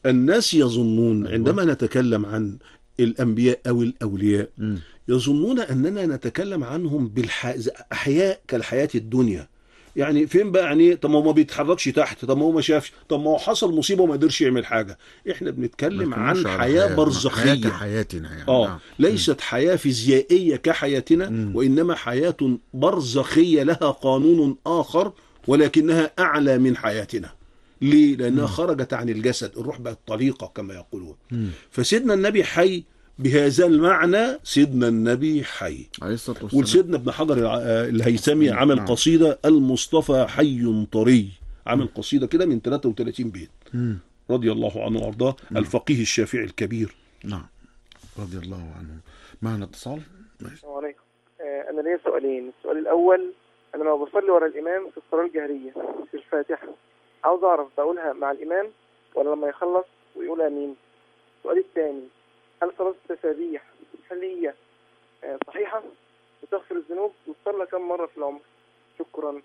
الناس يظنون أيوة. عندما نتكلم عن الأنبياء أو الأولياء مم. يظنون أننا نتكلم عنهم بالأحياء كالحياة الدنيا يعني فين بقى يعني طب ما هو ما بيتحركش تحت طب ما هو ما شافش طب ما هو حصل مصيبة وما قدرش يعمل حاجة احنا بنتكلم ما عن كناش على حياة حياة برزخية كحياتنا يعني اه نعم. ليست حياة فيزيائية كحياتنا مم. وإنما حياة برزخية لها قانون آخر ولكنها أعلى من حياتنا ليه؟ لأنها خرجت عن الجسد الروح بقت طليقة كما يقولون مم. فسيدنا النبي حي بهذا المعنى سيدنا النبي حي عليه الصلاة والسلام وسيدنا ابن حجر الع- آه، الهيثمي نعم. عمل قصيدة المصطفى حي طري عمل قصيدة كده من 33 بيت مم. رضي الله عنه وارضاه الفقيه الشافعي الكبير نعم رضي الله عنه معنا اتصال ماشي. السلام عليكم آه، أنا ليا سؤالين السؤال الأول أنا لما بصلي ورا الإمام في الصلاة الجهرية في الفاتحة عاوز أعرف بقولها مع الإمام ولا لما يخلص ويقول آمين السؤال الثاني هل صلاة التسابيح هل هي آه، صحيحة وتغفر الذنوب وتصلى كم مرة في العمر شكرا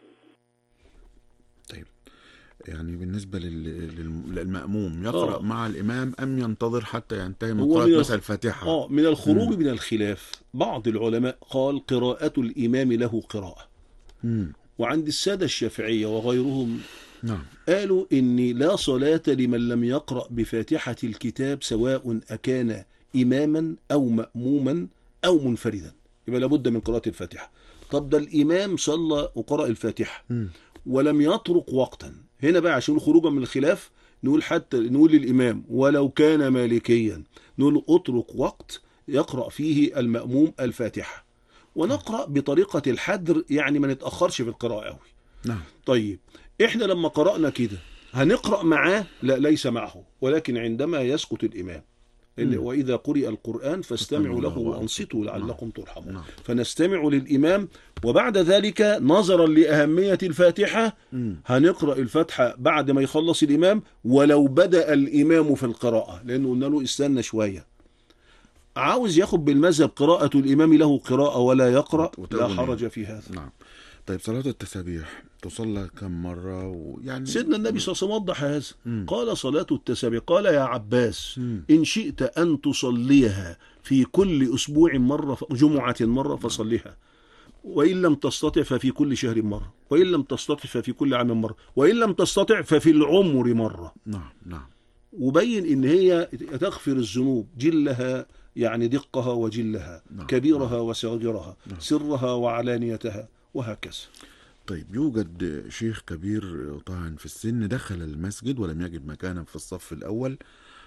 يعني بالنسبة لل... لل- للمأموم يقرأ آه. مع الإمام أم ينتظر حتى ينتهي من هو قراءة من الخ- مثلا الفاتحة اه من الخروج مم. من الخلاف بعض العلماء قال قراءة الإمام له قراءة مم. وعند السادة الشافعية وغيرهم نعم قالوا إن لا صلاة لمن لم يقرأ بفاتحة الكتاب سواء أكان إماما أو مأموما أو منفردا يبقى لابد من قراءة الفاتحة طب ده الإمام صلى وقرأ الفاتحة مم. ولم يطرق وقتا هنا بقى عشان خروجا من الخلاف نقول حتى نقول للإمام ولو كان مالكيا نقول اترك وقت يقرأ فيه المأموم الفاتحة ونقرأ بطريقة الحدر يعني ما نتأخرش في القراءة قوي نعم طيب احنا لما قرأنا كده هنقرأ معاه لا ليس معه ولكن عندما يسقط الإمام إن- مم. وإذا قرئ القرآن فاستمعوا له فاستمعوا له وأنصتوا لعلكم ترحمون نعم. فنستمع للإمام وبعد ذلك نظرا لأهمية الفاتحة مم. هنقرأ الفاتحة بعد ما يخلص الإمام ولو بدأ الإمام في القراءة لأنه قلنا له استنى شوية عاوز ياخد بالمذهب قراءة الإمام له قراءة ولا يقرأ لا وتأول حرج في هذا نعم طيب صلاة التسابيح تصلى كم مرة ويعني سيدنا النبي صلى الله عليه وسلم وضح هذا مم. قال صلاة التسابيح قال يا عباس مم. إن شئت أن تصليها في كل أسبوع مرة ف- جمعة مرة فصليها وإن لم تستطع ففي كل شهر مرة وإن لم تستطع ففي كل عام مرة وإن لم تستطع ففي العمر مرة نعم نعم وبين إن هي تغفر الذنوب جلها يعني دقها وجلها نعم. كبيرها وصغيرها نعم. سرها وعلانيتها وهكذا طيب يوجد شيخ كبير طبعا في السن دخل المسجد ولم يجد مكانا في الصف الأول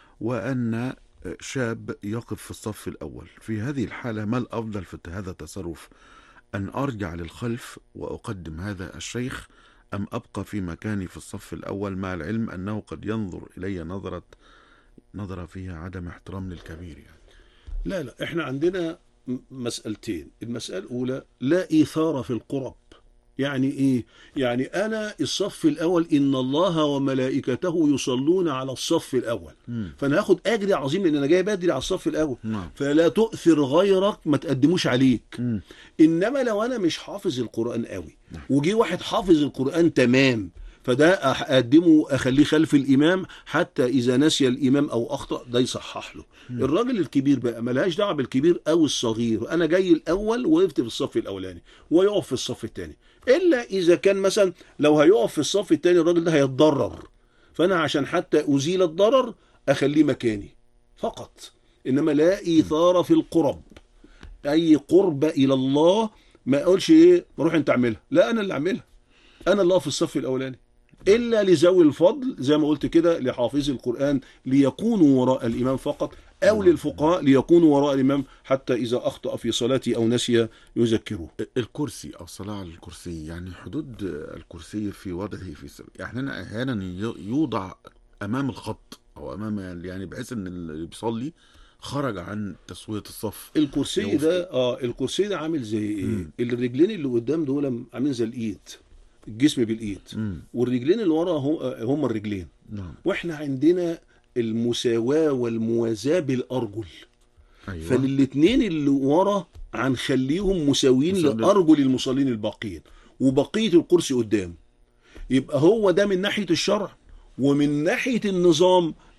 وأن شاب يقف في الصف الأول في هذه الحالة ما الأفضل في هذا التصرف أن أرجع للخلف وأقدم هذا الشيخ أم أبقى في مكاني في الصف الأول مع العلم أنه قد ينظر إلي نظرة نظرة فيها عدم احترام للكبير يعني لا لا احنا عندنا م- مسألتين المسألة الأولى لا إيثار في القرب يعني إيه؟ يعني أنا الصف الأول إن الله وملائكته يصلون على الصف الأول مم. فأنا هاخد أجر عظيم لأن أنا جاي بدري على الصف الأول نعم فلا تؤثر غيرك ما تقدموش عليك مم. انما لو انا مش حافظ القران قوي نعم. وجي واحد حافظ القران تمام فده اقدمه اخليه خلف الامام حتى اذا نسي الامام او اخطا ده يصحح له الراجل الكبير بقى ملهاش دعوه بالكبير او الصغير انا جاي الاول وقفت في الصف الاولاني ويقف في الصف الثاني الا اذا كان مثلا لو هيقف في الصف الثاني الراجل ده هيتضرر فانا عشان حتى ازيل الضرر اخليه مكاني فقط انما لا ايثار في القرب اي قرب الى الله ما اقولش ايه روح انت اعملها لا انا اللي اعملها انا اللي اقف في الصف الاولاني الا لذوي الفضل زي ما قلت كده لحافظي القران ليكونوا وراء الامام فقط او للفقهاء ليكونوا وراء الامام حتى اذا اخطا في صلاته او نسي يذكروه الكرسي او الصلاه على الكرسي يعني حدود الكرسي في وضعه في سبيل يعني احيانا احيانا ي- يوضع امام الخط او امام يعني بحيث ان اللي بيصلي خرج عن تسويه الصف الكرسي يوفي. ده اه الكرسي ده عامل زي ايه مم. الرجلين اللي قدام دول عاملين زي الايد الجسم بالايد مم. والرجلين اللي ورا هم- هم الرجلين نعم واحنا عندنا المساواة والموازاة بالأرجل ايوه فالاتنين اللي ورا هنخليهم مساويين مساوي. لأرجل المصلين الباقيين وبقية الكرسي قدام يبقى هو ده من ناحية الشرع ومن ناحية النظام